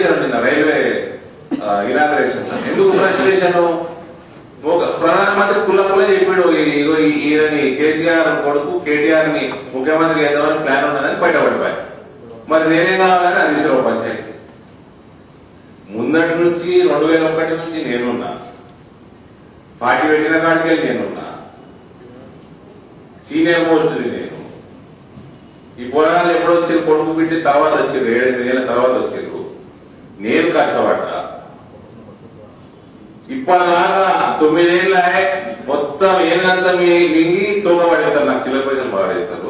చేశారు నిన్న railway inauguration ఎందుకు ఫ్రస్ట్రేషన్ ఒక ప్రధానమంత్రి కుల్ల కుల్ల చెప్పాడు ఇగో ఈ- ఈయనని కేసీఆర్ కొడుకు కేటీఆర్ ని ముఖ్యమంత్రి చేద్దామని ప్లాన్ ఉన్నదని బయటపడిపోయాయి మరి నేనేం కావాలని అది విషయం పంచాయతీ ముందటి నుంచి రెండు వేల ఒకటి నుంచి నేనున్నా పార్టీ పెట్టిన కాడికి వెళ్ళి నేనున్నా సీనియర్ మోస్ట్ నేను ఈ పోరాటాలు ఎప్పుడు వచ్చారు కొడుకు బిడ్డ తర్వాత వచ్చారు ఏడెనిమిది ఏళ్ళ తర్వాత వచ్చారు నేను కష్టపడ్డా ఇప్పటిదాకా తొమ్మిదేళ్ళ మొత్తం ఏనంతా మీ మింగి తోగబడేస్తారు నాకు చిల్లర పైసలు బాగా చేస్తారు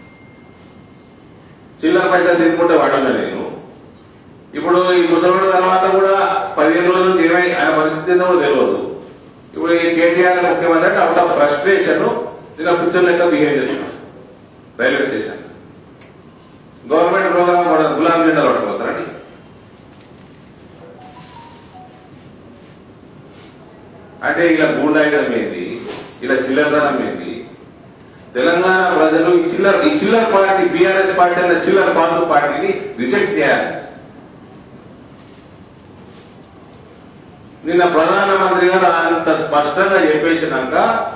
చిల్లర పైసలు తీసుకుంటే వాడలే నేను ఇప్పుడు ఈ ముసలి తర్వాత కూడా పదిహేను రోజుల నుంచి ఏమై ఆయన పరిస్థితి ఏందో కూడా తెలియదు ఇప్పుడు ఈ కేటీఆర్ ముఖ్యమంత్రి అంటే అవుట్ ఆఫ్ ఫ్రస్ట్రేషన్ నిన్న పిక్చర్ లెక్క బిహేవ్ చేస్తున్నాను రైల్వే స్టేషన్ గవర్నమెంట్ ప్రోగ్రామ్ కూడా గులాం జెండాలు పట్టుకోస్తారండి అంటే ఇలా గూండాయిజం ఏంది ఇలా చిల్లరదనం ఏంది తెలంగాణ ప్రజలు ఈ చిల్లర ఈ చిల్లర పార్టీ బీఆర్ఎస్ పార్టీ అన్న చిల్లర పార్టీ పార్టీని రిజెక్ట్ చేయాలి నిన్న ప్రధానమంత్రి గారు అంత స్పష్టంగా చెప్పేసినాక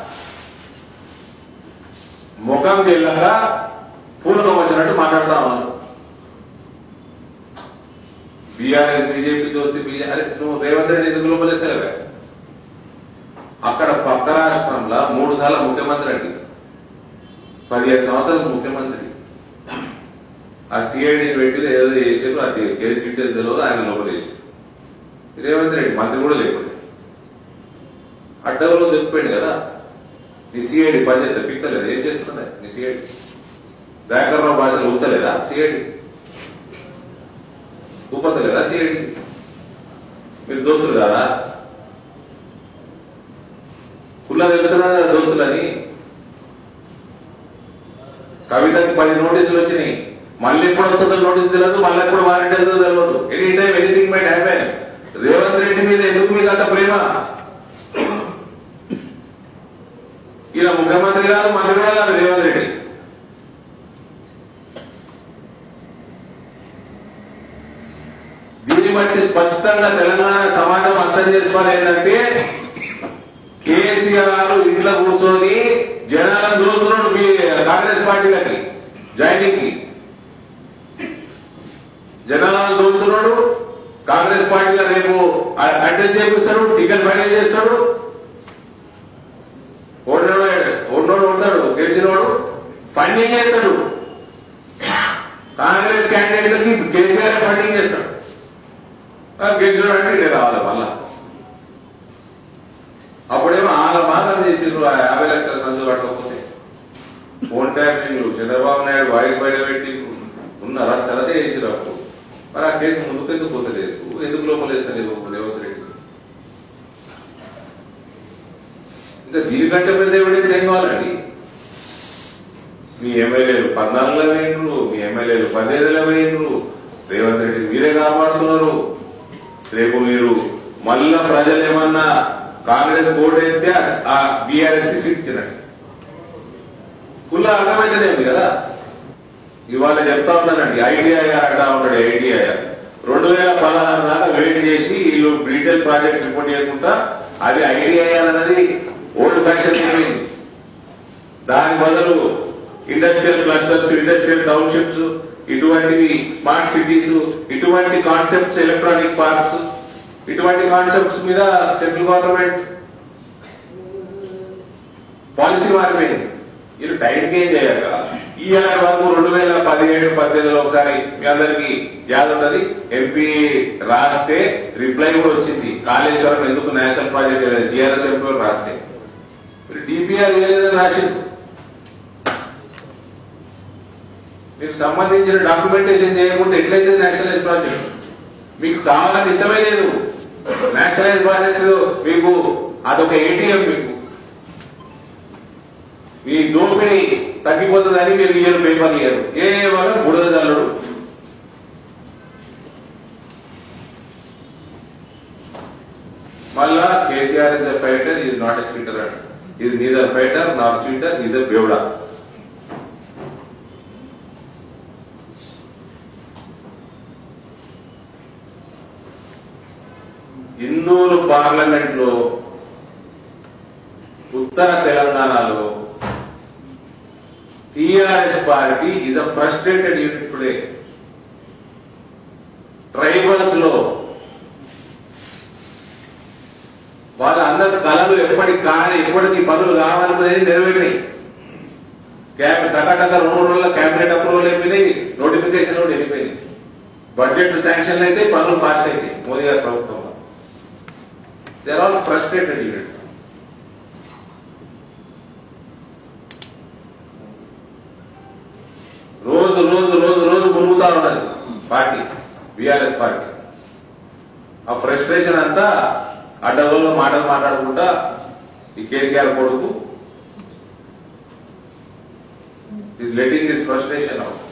ముఖం చెల్లక పూర్ణం వచ్చినట్టు మాట్లాడుతా ఉన్నారు బీఆర్ఎస్ బీజేపీ దోస్తి బీజేపీ నువ్వు రేవంత్ రెడ్డి ఎందుకు లోపలేస్తలేవే అక్కడ పక్క రాష్ట్రంలో మూడు సార్లు ముఖ్యమంత్రి అండి పదిహేను సంవత్సరాలు ముఖ్యమంత్రి ఆ సిఐడిని పెట్టి ఏదో చేసారు అది కేసు డీటెయిల్స్ తెలియదు ఆయన లోపలేసారు రేవంత్ రెడ్డి మంత్రి కూడా లేకుండా అడ్డవలో దొరికిపోయాడు కదా నీ సిఐడి పనిచేస్తే పిక్తలేదు ఏం చేస్తున్నా నీ సిఐడి వ్యాకరణ భాషలు ఊతలేదా సిఐడి ఊపతలేదా సిఐడి మీరు దోస్తులు కదా కుల్లా తెలుస్తున్నా దోస్తులని కవితకి పది నోటీసులు వచ్చినాయి మళ్ళీ ఎప్పుడు వస్తుందో నోటీస్ తెలియదు మళ్ళీ ఎప్పుడు వారంటీ వెళ్తుందో తెలియదు any time anything might happen Revanth Reddy మీద ఎందుకు మీకు అంత ప్రేమ ఈయన ముఖ్యమంత్రి గారు మంత్రి కూడా కాదు రేవంత్ రెడ్డి దీన్ని బట్టి స్పష్టంగా తెలంగాణ సమాజం అర్థం చేసుకోవాలి ఏంటంటే కేసీఆర్ ఇంట్లో కూర్చొని జనాలను దూరుతున్నాడు మీ కాంగ్రెస్ పార్టీలకి జాయినింగ్ కి జనాలను దూరుతున్నాడు కాంగ్రెస్ పార్టీలో రేపు అటెండ్ చేపిస్తాడు టికెట్ ఫైనల్ చేస్తాడు ఓడినోడు ఓడినోడు ఉంటాడు గెలిచినోడు ఫండింగ్ చేస్తాడు కాంగ్రెస్ క్యాండిడేట్లకి కేసీఆర్ ఫండింగ్ చేస్తాడు ఆ, గెలిచినోడు అంటే ఇదే రావాలి మళ్ళా అప్పుడేమో ఆల మాత్రం చేసిండ్రు ఆ యాభై లక్షల సంచులు పట్టకపోతే ఫోన్ ట్యాపింగ్లు చంద్రబాబు నాయుడు వాయిస్ బయట పెట్టి ఉన్న రచ్చలతే చేసిరు అప్పుడు మరి ఆ కేసు ముందుకు ఎందుకు పోతలేదు ఎందుకు లోపలేస్తలేదు రేవంత్ రెడ్డి ఇంకా దీనికంటే పెద్ద ఎవిడెన్స్ ఏం కావాలండి మీ ఎమ్మెల్యేలు పద్నాలుగులో వేయండ్రు మీ ఎమ్మెల్యేలు పదిహేనులో వేయండ్రు రేవంత్ రెడ్డి మీరే కాపాడుతున్నారు రేపు మీరు మళ్ళా ప్రజలు ఏమన్నా కాంగ్రెస్ ఓటు వేస్తే ఆ బీఆర్ఎస్ కి సీట్ ఇచ్చినట్టు ఫుల్ అర్థమైతేనేమి కదా ఇవాళ చెప్తా ఉన్నానండి ఐడియా అంటా ఉన్నాడు ఐడియా రెండు వేల పదహారు దాకా వెయిట్ చేసి వీళ్ళు రీటైల్ ప్రాజెక్ట్ రిపోర్ట్ చేయకుండా అది ఐడియా అన్నది ఓల్డ్ ఫ్యాషన్ అయిపోయింది దాని బదులు ఇండస్ట్రియల్ క్లస్టర్స్ ఇండస్ట్రియల్ టౌన్షిప్స్ ఇటువంటివి స్మార్ట్ సిటీస్ ఇటువంటి కాన్సెప్ట్స్ ఎలక్ట్రానిక్ పార్క్స్ ఇటువంటి కాన్సెప్ట్స్ మీద సెంట్రల్ గవర్నమెంట్ పాలసీ మారిపోయింది వీళ్ళు టైంకి ఏం చేయక ఈ ఏడాది వరకు రెండు వేల పదిహేడు పద్దెనిమిదిలో ఒకసారి మీ అందరికి యాద్ ఉన్నది ఎంపీ రాస్తే రిప్లై కూడా వచ్చింది కాళేశ్వరం ఎందుకు నేషనల్ ప్రాజెక్ట్ లేదు టీఆర్ఎస్ ఎంపీ రాస్తే డిపిఆర్ ఏలేదని రాసింది మీకు సంబంధించిన డాక్యుమెంటేషన్ చేయకుండా ఎట్లయితే నేషనలైజ్ ప్రాజెక్ట్ మీకు కావాలని ఇష్టమే లేదు నేషనలైజ్ ప్రాజెక్ట్ మీకు అదొక ఏటీఎం మీకు మీ దోపిడీ తగ్గిపోతుందని మీరు ఇయ్యరు పేపర్లు ఇయ్యరు ఏ వాళ్ళ బుడద జల్లుడు మళ్ళా KCR is a fighter is not a spitter is neither fighter not spitter is a బేవడా హిందువులు పార్లమెంట్ లో ఉత్తర తెలంగాణలో TRS party is a frustrated unit today tribals లో వాళ్ళ అందరి కళలు ఎప్పటికి కానీ ఎప్పటికి పనులు కావాలనేది నెరవేరినాయి క్యాబ్ కటాకట రెండు మూడు రోజుల క్యాబినెట్ అప్రూవల్ అయిపోయినాయి నోటిఫికేషన్ కూడా వెళ్ళిపోయినాయి బడ్జెట్ శాంక్షన్ అయితే పనులు పాస్ అయితే మోదీ గారి ప్రభుత్వంలో they are all frustrated unit రోజు రోజు రోజు రోజు మునుగుతా ఉన్నది పార్టీ బీఆర్ఎస్ పార్టీ ఆ ఫ్రస్ట్రేషన్ అంతా అడ్డగోల్లో మాటలు మాట్లాడుకుంటా ఈ కేసీఆర్ కొడుకు is letting this frustration out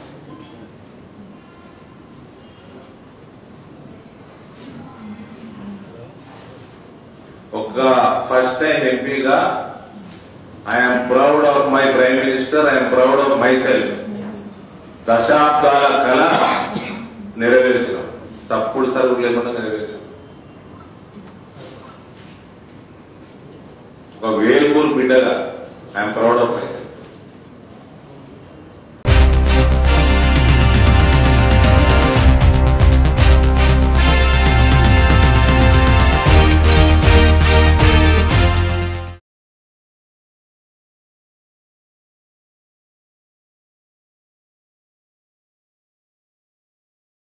ఒక ఫస్ట్ టైం ఎంపీగా I'm proud of my prime minister I'm proud of myself దశాబ్దాల కళ నెరవేర్చినాం తప్పుడు సరుకు లేకుండా నెరవేర్చాం ఒక వేల్పూర్ బిడ్డగా ఐఎమ్ ప్రౌడ్ ఆఫ్ మై